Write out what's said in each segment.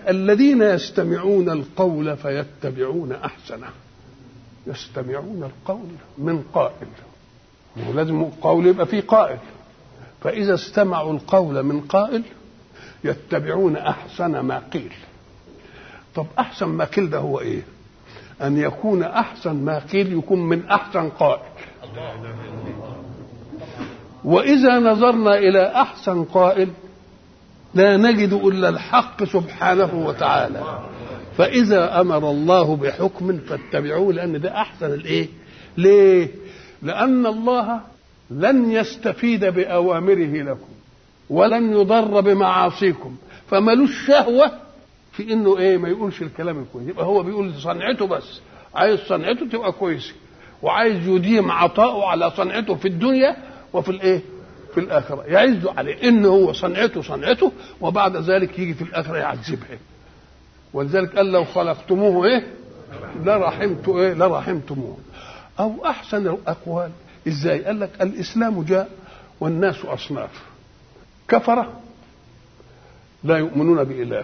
الذين يستمعون القول فيتبعون احسنه يستمعون القول من قائل ولازم القول يبقى فيه قائل فاذا استمعوا القول من قائل يتبعون احسن ما قيل طب احسن ما قيل ده هو ايه ان يكون احسن ما قيل يكون من احسن قائل واذا نظرنا الى احسن قائل لا نجد الا الحق سبحانه وتعالى فاذا امر الله بحكم فاتبعوه لان ده احسن الايه ليه لان الله لن يستفيد باوامره لكم ولن يضر بمعاصيكم فملوش شهوه في انه ايه ما يقولش الكلام الكويس يبقى هو بيقول صنعته بس عايز صنعته تبقى كويسه وعايز يديم عطاؤه على صنعته في الدنيا وفي الايه في الآخرة يعز عليه إن هو صنعته صنعته وبعد ذلك يجي في الآخرة يعذبها ولذلك قال لو خلقتموه إيه لرحمت إيه لرحمتموه أو أحسن الأقوال إزاي قال لك الإسلام جاء والناس أصناف كفرة لا يؤمنون بإله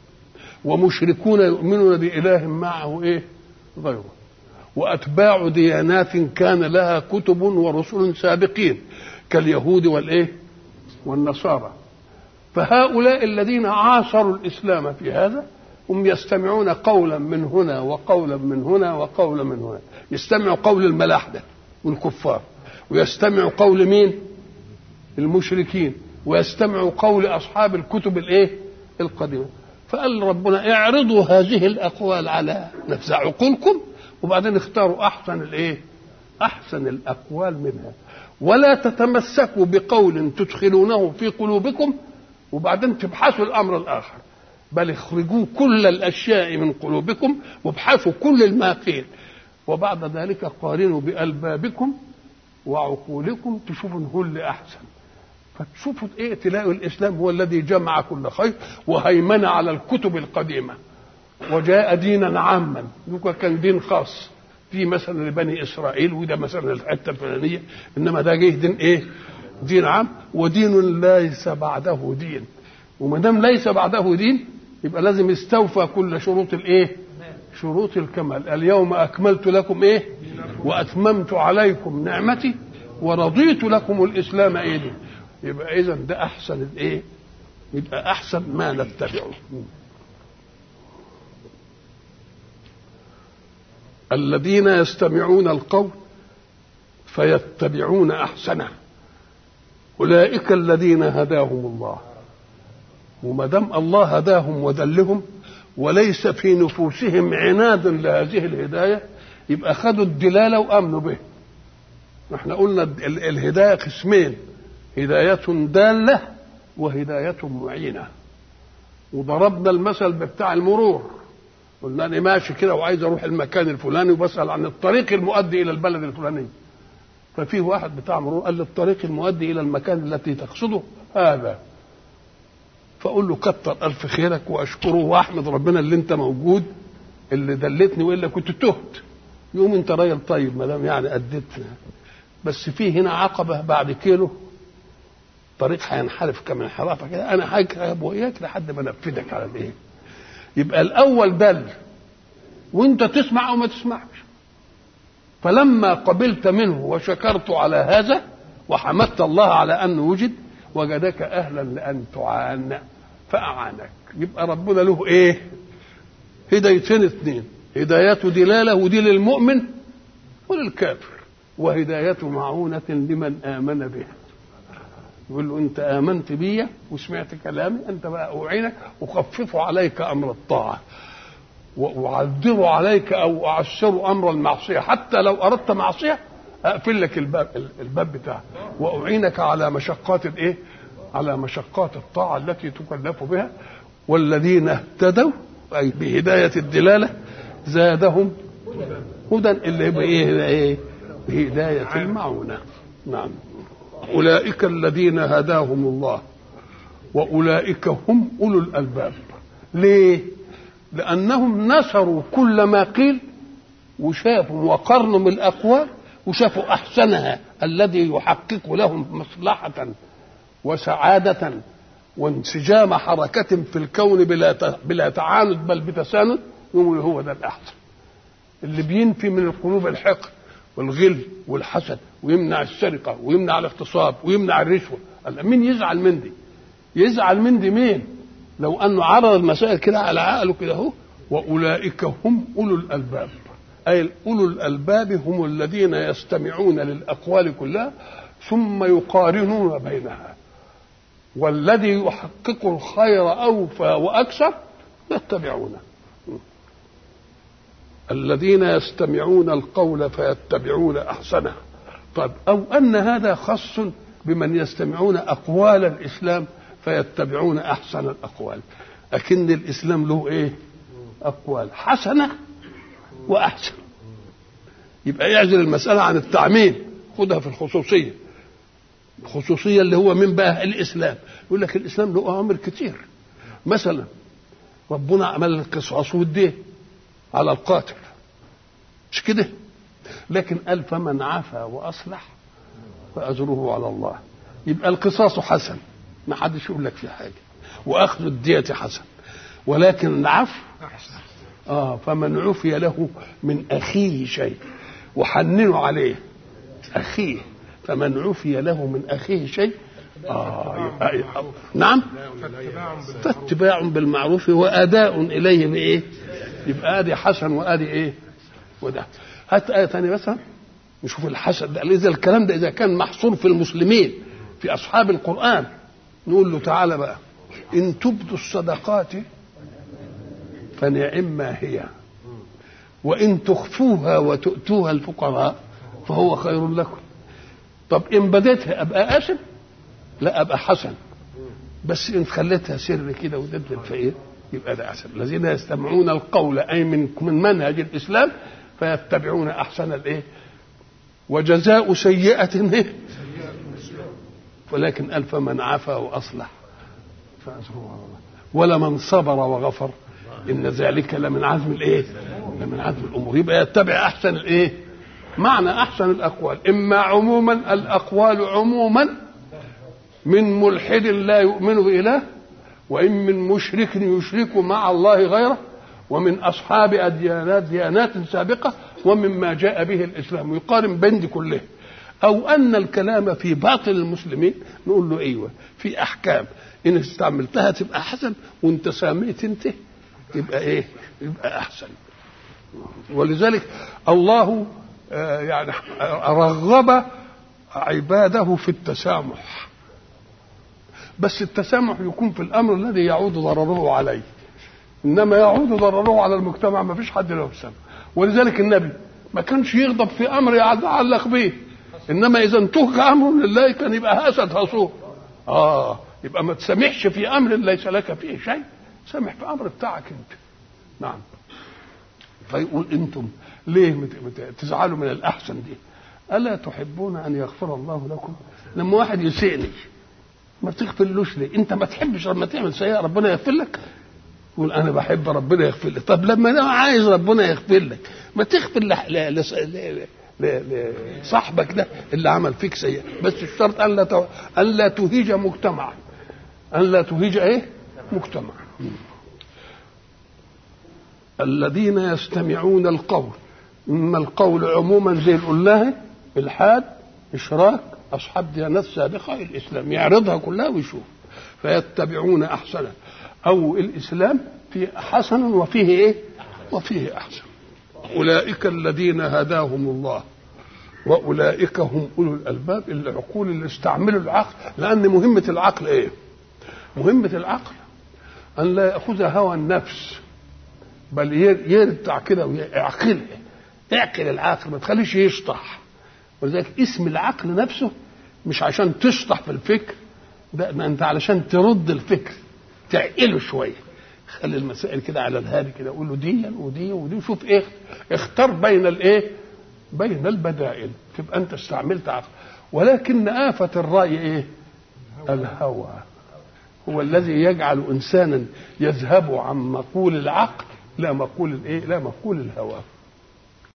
ومشركون يؤمنون بإله معه إيه غيره وأتباع ديانات كان لها كتب ورسل سابقين كاليهود والايه والنصارى فهؤلاء الذين عاصروا الاسلام في هذا هم يستمعون قولا من هنا وقولا من هنا وقولا من هنا يستمعوا قول الملاحده والكفار ويستمعوا قول مين المشركين ويستمعوا قول اصحاب الكتب الايه القديمه فقال ربنا اعرضوا هذه الاقوال على نفس عقولكم وبعدين اختاروا احسن الايه احسن الاقوال منها ولا تتمسكوا بقول تدخلونه في قلوبكم وبعدين تبحثوا الامر الاخر بل اخرجوا كل الاشياء من قلوبكم وابحثوا كل ما قيل وبعد ذلك قارنوا بالبابكم وعقولكم تشوفوا هو اللي احسن فتشوفوا ايه تلاقوا الاسلام هو الذي جمع كل خير وهيمن على الكتب القديمه وجاء دينا عاما كان دين خاص في مثلا لبني اسرائيل وده مثلا الحته الفلانيه انما ده جه دين ايه؟ دين عام ودين ليس بعده دين وما دام ليس بعده دين يبقى لازم يستوفى كل شروط الايه؟ شروط الكمال اليوم اكملت لكم ايه؟ واتممت عليكم نعمتي ورضيت لكم الاسلام ايه دي؟ يبقى اذا ده احسن الايه؟ يبقى احسن ما نتبعه الذين يستمعون القول فيتبعون احسنه اولئك الذين هداهم الله وما دام الله هداهم ودلهم وليس في نفوسهم عناد لهذه الهدايه يبقى خدوا الدلاله وامنوا به احنا قلنا الهدايه قسمين هدايه داله وهدايه معينه وضربنا المثل بتاع المرور قلنا انا ماشي كده وعايز اروح المكان الفلاني وبسال عن الطريق المؤدي الى البلد الفلاني ففيه واحد بتاع مرور قال لي الطريق المؤدي الى المكان التي تقصده هذا فاقول له كتر الف خيرك واشكره واحمد ربنا اللي انت موجود اللي دلتني والا كنت تهت يقوم انت راجل طيب ما دام يعني اديت بس في هنا عقبه بعد كيلو طريق هينحرف كم انحرافه كده انا هجرب واياك لحد ما انفذك على الايه يبقى الاول دل وانت تسمع او ما تسمعش فلما قبلت منه وشكرت على هذا وحمدت الله على انه وجد وجدك اهلا لان تعان فاعانك يبقى ربنا له ايه هدايتين اثنين هداية دلالة ودي للمؤمن وللكافر وهداية معونة لمن آمن به يقول له أنت آمنت بي وسمعت كلامي أنت بقى أعينك أخفف عليك أمر الطاعة وأعذر عليك أو أعسر أمر المعصية حتى لو أردت معصية أقفل لك الباب الباب بتاعه وأعينك على مشقات الإيه؟ على مشقات الطاعة التي تكلف بها والذين اهتدوا أي بهداية الدلالة زادهم هدى اللي يبقى إيه إيه؟ بهداية المعونة نعم أولئك الذين هداهم الله وأولئك هم أولو الألباب ليه؟ لأنهم نشروا كل ما قيل وشافوا وقرنوا من الأقوال وشافوا أحسنها الذي يحقق لهم مصلحة وسعادة وانسجام حركة في الكون بلا بلا تعاند بل بتساند يقول هو ده الأحسن اللي بينفي من القلوب الحقد والغل والحسد ويمنع السرقة ويمنع الاغتصاب ويمنع الرشوة مين يزعل من دي يزعل من دي مين لو أنه عرض المسائل كده على عقله كده اهو وأولئك هم أولو الألباب أي أولو الألباب هم الذين يستمعون للأقوال كلها ثم يقارنون بينها والذي يحقق الخير أوفى وأكثر يتبعونه الذين يستمعون القول فيتبعون أحسنه طيب أو أن هذا خاص بمن يستمعون أقوال الإسلام فيتبعون أحسن الأقوال لكن الإسلام له إيه أقوال حسنة وأحسن يبقى يعزل المسألة عن التعميم خدها في الخصوصية الخصوصية اللي هو من بقى الإسلام يقول لك الإسلام له أوامر كتير مثلا ربنا عمل القصاص والدين على القاتل مش كده لكن قال فمن عفا وأصلح فأجره على الله يبقى القصاص حسن ما حدش يقول لك في حاجة وأخذ الدية حسن ولكن العفو آه فمن عفي له من أخيه شيء وحننوا عليه أخيه فمن عفي له من أخيه شيء آه يبقى يبقى نعم فاتباع بالمعروف وأداء إليه بإيه يبقى ادي حسن وادي ايه وده هات ايه ثانيه مثلا نشوف الحسن ده اذا الكلام ده اذا كان محصور في المسلمين في اصحاب القران نقول له تعالى بقى ان تبدوا الصدقات فنعم ما هي وان تخفوها وتؤتوها الفقراء فهو خير لكم طب ان بديتها ابقى اسم لا ابقى حسن بس ان خليتها سر كده ودد الفقير يبقى ده احسن الذين يستمعون القول اي من من منهج الاسلام فيتبعون احسن الايه وجزاء سيئة إيه؟ ولكن ألف من عفا وأصلح فأجره ولمن صبر وغفر إن ذلك لمن عزم الإيه؟ لمن عزم الأمور يبقى يتبع أحسن الإيه؟ معنى أحسن الأقوال إما عموما الأقوال عموما من ملحد لا يؤمن بإله وإن من مشرك يشرك مع الله غيره ومن أصحاب أديانات ديانات سابقة ومما جاء به الإسلام يقارن بين دي كلها أو أن الكلام في باطل المسلمين نقول له أيوة في أحكام إن استعملتها تبقى حسن وأنت ساميت أنت يبقى إيه؟ يبقى أحسن ولذلك الله يعني رغب عباده في التسامح بس التسامح يكون في الامر الذي يعود ضرره عليه انما يعود ضرره على المجتمع ما فيش حد له يسامح ولذلك النبي ما كانش يغضب في امر يتعلق به انما اذا انتهك امر لله كان يبقى اسد هصور اه يبقى ما تسامحش في امر ليس لك فيه شيء سامح في امر بتاعك انت نعم فيقول انتم ليه تزعلوا من الاحسن دي الا تحبون ان يغفر الله لكم لما واحد يسئني ما تغفرلوش ليه انت ما تحبش لما تعمل سيئه ربنا يغفر لك يقول انا بحب ربنا يغفر لي طب لما انا عايز ربنا يغفر لك ما تغفر لصاحبك ده اللي عمل فيك سيئه بس الشرط ان لا ان لا تهيج مجتمعا ان لا تهيج ايه مجتمع الذين يستمعون القول اما القول عموما زي اللي قلناه الحاد اشراك اصحاب ديانات سابقه الاسلام يعرضها كلها ويشوف فيتبعون احسنه او الاسلام في حسن وفيه ايه وفيه احسن اولئك الذين هداهم الله واولئك هم اولو الالباب العقول اللي استعملوا العقل لان مهمه العقل ايه مهمه العقل ان لا ياخذ هوى النفس بل يرتع كده ويعقل اعقل العقل ما تخليش يشطح ولذلك اسم العقل نفسه مش عشان تشطح في الفكر ده انت علشان ترد الفكر تعقله شويه خلي المسائل كده على الهادي كده قول له دي ودي ودي وشوف ايه اختار بين الايه بين البدائل تبقى انت استعملت عقل ولكن آفة الرأي ايه الهوى هو الذي يجعل انسانا يذهب عن مقول العقل لا مقول الايه لا مقول الهوى